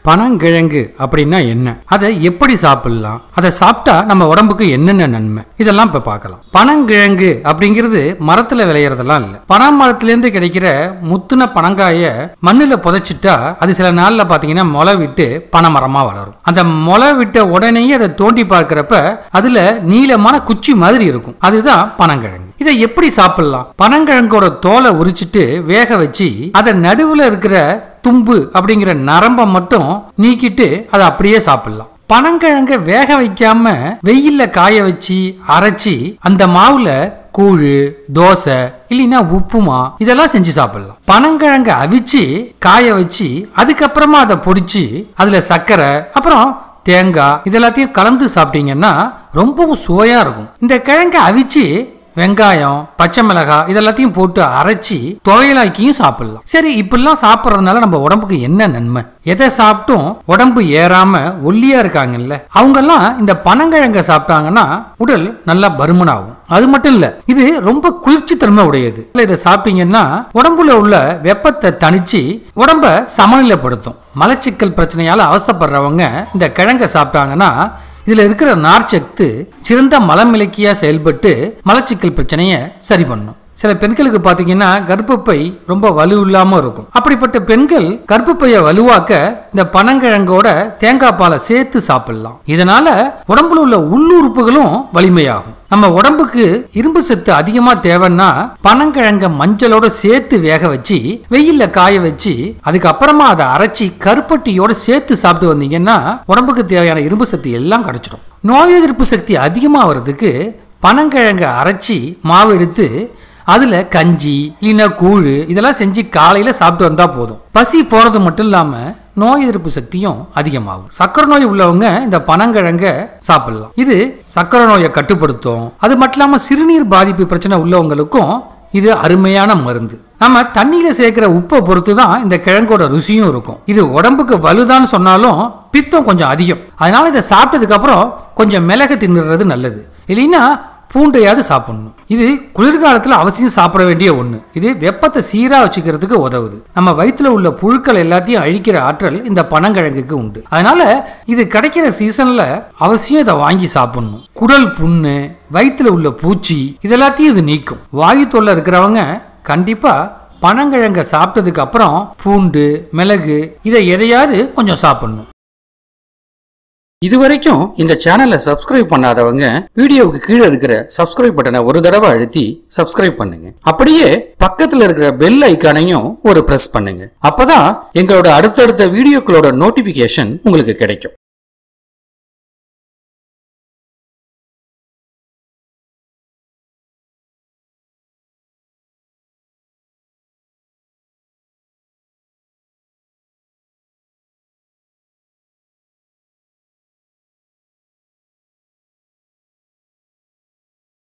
பனங்கிழங்கு அப்படின்னா என்ன அதை எப்படி சாப்பிடலாம் அதை சாப்பிட்டா நம்ம உடம்புக்கு என்னென்ன நன்மை இதெல்லாம் இப்ப பார்க்கலாம் பனங்கிழங்கு அப்படிங்கிறது மரத்துல விளையறதெல்லாம் இல்ல பனமரத்திலேருந்து கிடைக்கிற முத்துன பனங்காய மண்ணுல புதைச்சிட்டா அது சில நாள்ல பாத்தீங்கன்னா முளை விட்டு பனைமரமா வளரும் அந்த முளை விட்ட உடனேயே அதை தோண்டி பார்க்கிறப்ப அதுல நீளமான குச்சி மாதிரி இருக்கும் அதுதான் பனங்கிழங்கு இதை எப்படி சாப்பிடலாம் பனங்கிழங்கோட தோலை உரிச்சிட்டு வேக வச்சு அதை நடுவுல இருக்கிற தும்பு அப்படிங்கிற நரம்பை மட்டும் நீக்கிட்டு அதை அப்படியே சாப்பிடலாம் பனங்கிழங்க வேக வைக்காம வெயில்ல காய வச்சு அரைச்சி அந்த மாவுல கூழு தோசை இல்லைன்னா உப்புமா இதெல்லாம் செஞ்சு சாப்பிடலாம் பனங்கிழங்க அவிச்சு காய வச்சு அதுக்கப்புறமா அதை பொடிச்சு அதுல சர்க்கரை அப்புறம் தேங்காய் இதெல்லாத்தையும் கலந்து சாப்பிட்டீங்கன்னா ரொம்பவும் சுவையா இருக்கும் இந்த கிழங்க அவிச்சு வெங்காயம் பச்சை மிளகாய் இதெல்லாத்தையும் போட்டு அரைச்சி துவையலாக்கியும் சாப்பிடலாம் சரி இப்படிலாம் சாப்பிட்றதுனால நம்ம உடம்புக்கு என்ன நன்மை எதை சாப்பிட்டும் உடம்பு ஏறாம ஒல்லியா இருக்காங்கல்ல அவங்கெல்லாம் இந்த பனங்கிழங்க சாப்பிட்டாங்கன்னா உடல் நல்லா பருமனாகும் அது மட்டும் இல்ல இது ரொம்ப குளிர்ச்சி தன்மை உடையது இல்ல இதை சாப்பிட்டீங்கன்னா உடம்புல உள்ள வெப்பத்தை தணிச்சு உடம்ப சமநிலைப்படுத்தும் மலச்சிக்கல் பிரச்சனையால அவஸ்தைப்படுறவங்க இந்த கிழங்க சாப்பிட்டாங்கன்னா இதுல இருக்கிற நார்ச்சத்து சிறந்த மலமிளக்கியா செயல்பட்டு மலச்சிக்கல் பிரச்சனையை சரி பண்ணும் சில பெண்களுக்கு பாத்தீங்கன்னா கர்ப்பப்பை ரொம்ப வலு இல்லாம இருக்கும் அப்படிப்பட்ட பெண்கள் கர்ப்பப்பையை வலுவாக்க இந்த பனங்கிழங்கோட தேங்காய் பாலை சேர்த்து சாப்பிடலாம் இதனால உடம்புல உள்ள உள்ளுறுப்புகளும் வலிமையாகும் நம்ம உடம்புக்கு இரும்பு சத்து அதிகமா தேவைன்னா பனங்கிழங்க மஞ்சளோட சேர்த்து வேக வச்சு வெயில்ல காய வச்சு அதுக்கப்புறமா அதை அரைச்சி கருப்பட்டியோட சேர்த்து சாப்பிட்டு வந்தீங்கன்னா உடம்புக்கு தேவையான இரும்பு சத்து எல்லாம் கிடைச்சிடும் நோய் எதிர்ப்பு சக்தி அதிகமா வர்றதுக்கு பனங்கிழங்க அரைச்சி மாவு எடுத்து அதுல கஞ்சி இல்லைன்னா கூழ் இதெல்லாம் செஞ்சு காலையில சாப்பிட்டு வந்தா போதும் பசி போறது மட்டும் இல்லாம நோய் எதிர்ப்பு சக்தியும் அதிகமாகும் சக்கரை நோய் உள்ளவங்க இந்த பனங்கிழங்க சாப்பிடலாம் இது சக்கரை நோயை கட்டுப்படுத்தும் அது மட்டும் இல்லாம சிறுநீர் பாதிப்பு பிரச்சனை உள்ளவங்களுக்கும் இது அருமையான மருந்து நம்ம தண்ணியில சேர்க்கிற உப்பை பொறுத்து தான் இந்த கிழங்கோட ருசியும் இருக்கும் இது உடம்புக்கு வலுதான்னு சொன்னாலும் பித்தம் கொஞ்சம் அதிகம் அதனால இதை சாப்பிட்டதுக்கு அப்புறம் கொஞ்சம் மிளகு தின்னுறது நல்லது இல்லைன்னா பூண்டையாவது சாப்பிடணும் இது குளிர்காலத்தில் அவசியம் சாப்பிட வேண்டிய ஒன்று இது வெப்பத்தை சீராக வச்சுக்கிறதுக்கு உதவுது நம்ம வயிற்றுல உள்ள புழுக்கள் எல்லாத்தையும் அழிக்கிற ஆற்றல் இந்த பனங்கிழங்குக்கு உண்டு அதனால இது கிடைக்கிற சீசன்ல அவசியம் இதை வாங்கி சாப்பிடணும் குடல் புண்ணு வயிற்றுல உள்ள பூச்சி இதெல்லாத்தையும் இது நீக்கும் வாயு தொல்லை இருக்கிறவங்க கண்டிப்பா பனங்கிழங்க சாப்பிட்டதுக்கு அப்புறம் பூண்டு மிளகு இதை எதையாவது கொஞ்சம் சாப்பிடணும் இதுவரைக்கும் எங்க சேனலை சப்ஸ்கிரைப் பண்ணாதவங்க வீடியோவுக்கு கீழே இருக்கிற சப்ஸ்கிரைப் பட்டனை ஒரு தடவை அழுத்தி சப்ஸ்கிரைப் பண்ணுங்க அப்படியே பக்கத்துல இருக்கிற பெல் ஐக்கானையும் ஒரு பிரஸ் பண்ணுங்க அப்பதான் எங்களோட அடுத்தடுத்த வீடியோக்களோட நோட்டிபிகேஷன் உங்களுக்கு கிடைக்கும்